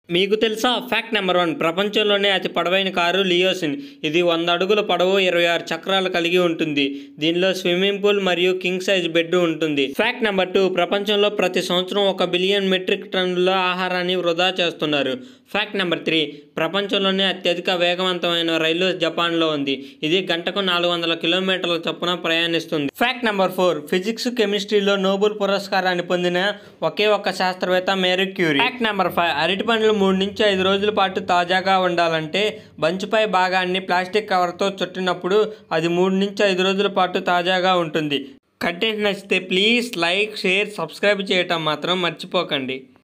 మీకు తెలుసా fact number one ప్రపంచంలోనే అతి పొడవైన కారు లియోసిన్ ఇది వంద అడుగుల పొడవు ఇరవై ఆరు చక్రాలు కలిగి ఉంటుంది దీనిలో స్విమ్మింగ్ పూల్ మరియు కింగ్ సైజ్ బెడ్ ఉంటుంది ఫ్యాక్ట్ నెంబర్ టూ ప్రపంచంలో ప్రతి సంవత్సరం ఒక బిలియన్ మెట్రిక్ టన్నుల ఆహారాన్ని వృధా చేస్తున్నారు ఫ్యాక్ట్ నెంబర్ త్రీ ప్రపంచంలోనే అత్యధిక వేగవంతమైన రైలు జపాన్లో ఉంది ఇది గంటకు నాలుగు వందల కిలోమీటర్ల చొప్పున ప్రయాణిస్తుంది ఫ్యాక్ట్ నెంబర్ ఫోర్ ఫిజిక్స్ కెమిస్ట్రీలో నోబెల్ పురస్కారాన్ని పొందిన ఒకే ఒక్క శాస్త్రవేత్త Marie Curie fact number five అరటి పండ్లు మూడు నుంచి ఐదు రోజుల పాటు తాజాగా ఉండాలంటే బంచుపై భాగాన్ని ప్లాస్టిక్ కవర్తో చుట్టినప్పుడు అది మూడు నుంచి ఐదు రోజుల పాటు తాజాగా ఉంటుంది కంటెంట్ నచ్చితే ప్లీజ్ లైక్ షేర్ సబ్స్క్రైబ్ చేయటం మాత్రం మర్చిపోకండి